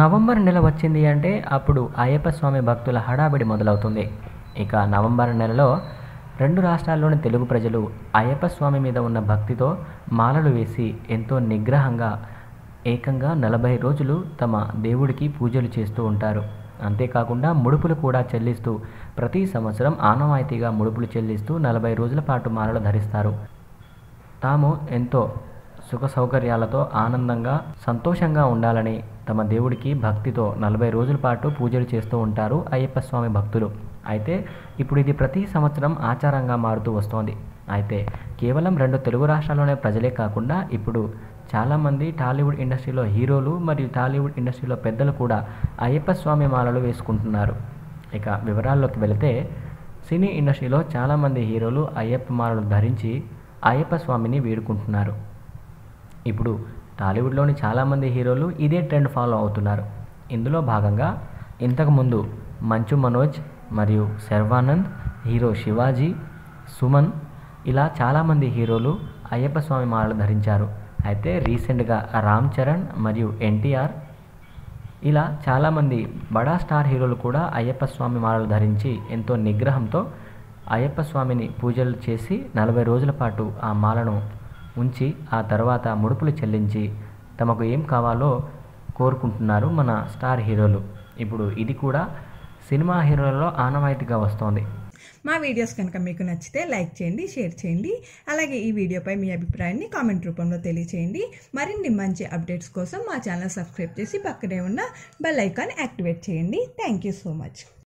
November నెల వచ్చింది అంటే అప్పుడు అయ్యప్ప స్వామి భక్తుల హడావిడి మొదలవుతుంది ఇక నవంబర్ నెలలో రెండు రాష్ట్రాల్లోని తెలుగు ప్రజలు అయ్యప్ప స్వామి మీద ఉన్న భక్తితో మాలలు వేసి ఎంతో నిగ్రహంగా ఏకంగా నలభై రోజులు తమ దేవుడికి పూజలు చేస్తూ ఉంటారు అంతేకాకుండా ముడుపులు కూడా చెల్లిస్తూ ప్రతి సంవత్సరం ఆనవాయితీగా ముడుపులు చెల్లిస్తూ నలభై రోజుల పాటు మాలలు ధరిస్తారు తాము ఎంతో సుఖ సౌకర్యాలతో ఆనందంగా సంతోషంగా ఉండాలని తమ దేవుడికి భక్తితో నలభై రోజుల పాటు పూజలు చేస్తూ ఉంటారు అయ్యప్ప స్వామి భక్తులు అయితే ఇప్పుడు ఇది ప్రతి సంవత్సరం ఆచారంగా మారుతూ వస్తోంది అయితే కేవలం రెండు తెలుగు రాష్ట్రాల్లోనే ప్రజలే కాకుండా ఇప్పుడు చాలామంది టాలీవుడ్ ఇండస్ట్రీలో హీరోలు మరియు టాలీవుడ్ ఇండస్ట్రీలో పెద్దలు కూడా అయ్యప్ప స్వామి మాలలు వేసుకుంటున్నారు ఇక వివరాల్లోకి వెళితే సినీ ఇండస్ట్రీలో చాలామంది హీరోలు అయ్యప్ప మాలలు ధరించి అయ్యప్ప స్వామిని వేడుకుంటున్నారు ఇప్పుడు టాలీవుడ్లోని చాలామంది హీరోలు ఇదే ట్రెండ్ ఫాలో అవుతున్నారు ఇందులో భాగంగా ఇంతకుముందు మంచు మనోజ్ మరియు శర్వానంద్ హీరో శివాజీ సుమన్ ఇలా చాలామంది హీరోలు అయ్యప్ప స్వామి మాలలు ధరించారు అయితే రీసెంట్గా రామ్ చరణ్ మరియు ఎన్టీఆర్ ఇలా చాలామంది బడా స్టార్ హీరోలు కూడా అయ్యప్ప స్వామి మాలలు ధరించి ఎంతో నిగ్రహంతో అయ్యప్ప స్వామిని పూజలు చేసి నలభై రోజుల పాటు ఆ మాలను ఉంచి ఆ తర్వాత ముడుపులు చెల్లించి తమకు ఏం కావాలో కోరుకుంటున్నారు మన స్టార్ హీరోలు ఇప్పుడు ఇది కూడా సినిమా హీరోలలో ఆనవాయితీగా వస్తోంది మా వీడియోస్ కనుక మీకు నచ్చితే లైక్ చేయండి షేర్ చేయండి అలాగే ఈ వీడియోపై మీ అభిప్రాయాన్ని కామెంట్ రూపంలో తెలియచేయండి మరిన్ని మంచి అప్డేట్స్ కోసం మా ఛానల్ సబ్స్క్రైబ్ చేసి పక్కనే ఉన్న బెల్ ఐకాన్ యాక్టివేట్ చేయండి థ్యాంక్ యూ సో మచ్